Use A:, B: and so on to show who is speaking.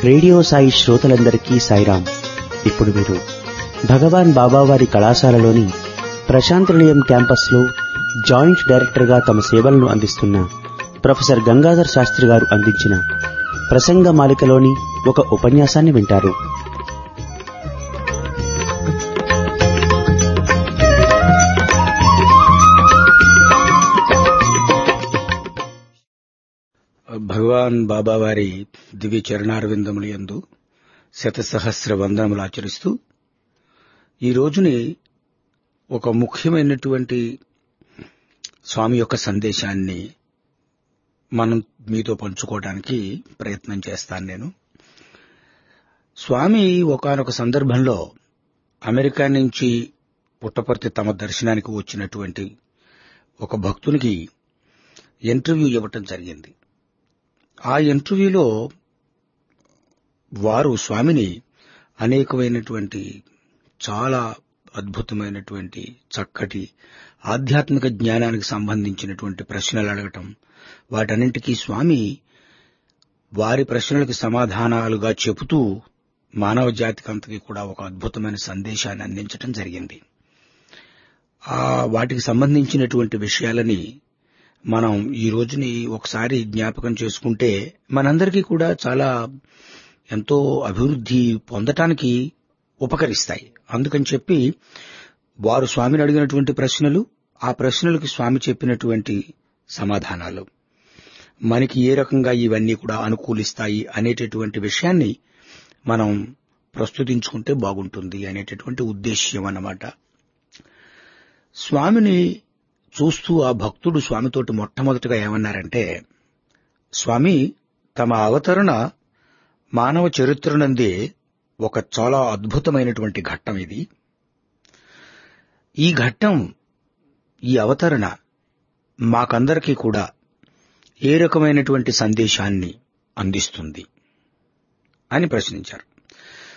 A: radio Sai శ్రోతలందరికీ సాయిరాం ఇప్పుడు మీరు భగవాన్ బాబావారి కళాశాలలోని ప్రశాంత్ నిలయం క్యాంపస్లో జాయింట్ డైరెక్టర్గా తమ సేవలను అందిస్తున్న ప్రొఫెసర్ గంగాధర్ శాస్త్రి గారు అందించిన ప్రసంగ మాలికలోని ఒక ఉపన్యాసాన్ని వింటారు
B: భగవాన్ బాబా వారి దివ్య చరణారవిందములు యందు శతసహస్ర వందనములు ఆచరిస్తూ ఈ రోజుని ఒక ముఖ్యమైనటువంటి స్వామి యొక్క సందేశాన్ని మనం మీతో పంచుకోవడానికి ప్రయత్నం చేస్తాను నేను స్వామి ఒకానొక సందర్భంలో అమెరికా నుంచి పుట్టపర్తి తమ దర్శనానికి వచ్చినటువంటి ఒక భక్తునికి ఇంటర్వ్యూ ఇవ్వటం జరిగింది ఆ ఇంటర్వ్యూలో వారు స్వామిని అనేకమైనటువంటి చాలా అద్భుతమైనటువంటి చక్కటి ఆధ్యాత్మిక జ్ఞానానికి సంబంధించినటువంటి ప్రశ్నలు అడగటం వాటన్నింటికీ స్వామి వారి ప్రశ్నలకు సమాధానాలుగా చెబుతూ మానవ జాతికి అంతకి కూడా ఒక అద్భుతమైన సందేశాన్ని అందించటం జరిగింది ఆ వాటికి సంబంధించినటువంటి విషయాలని మనం ఈ రోజుని ఒకసారి జ్ఞాపకం చేసుకుంటే మనందరికీ కూడా చాలా ఎంతో అభివృద్ధి పొందటానికి ఉపకరిస్తాయి అందుకని చెప్పి వారు స్వామిని అడిగినటువంటి ప్రశ్నలు ఆ ప్రశ్నలకు స్వామి చెప్పినటువంటి సమాధానాలు మనకి ఏ రకంగా ఇవన్నీ కూడా అనుకూలిస్తాయి అనేటటువంటి విషయాన్ని మనం ప్రస్తుతించుకుంటే బాగుంటుంది అనేటటువంటి ఉద్దేశ్యం అన్నమాట స్వామిని చూస్తూ ఆ భక్తుడు స్వామితోటి మొట్టమొదటిగా ఏమన్నారంటే స్వామి తమ అవతరణ మానవ చరిత్రనందే ఒక చాలా అద్భుతమైనటువంటి ఘట్టం ఇది ఈ ఘట్టం ఈ అవతరణ మాకందరికీ కూడా ఏ రకమైనటువంటి సందేశాన్ని అందిస్తుంది అని ప్రశ్నించారు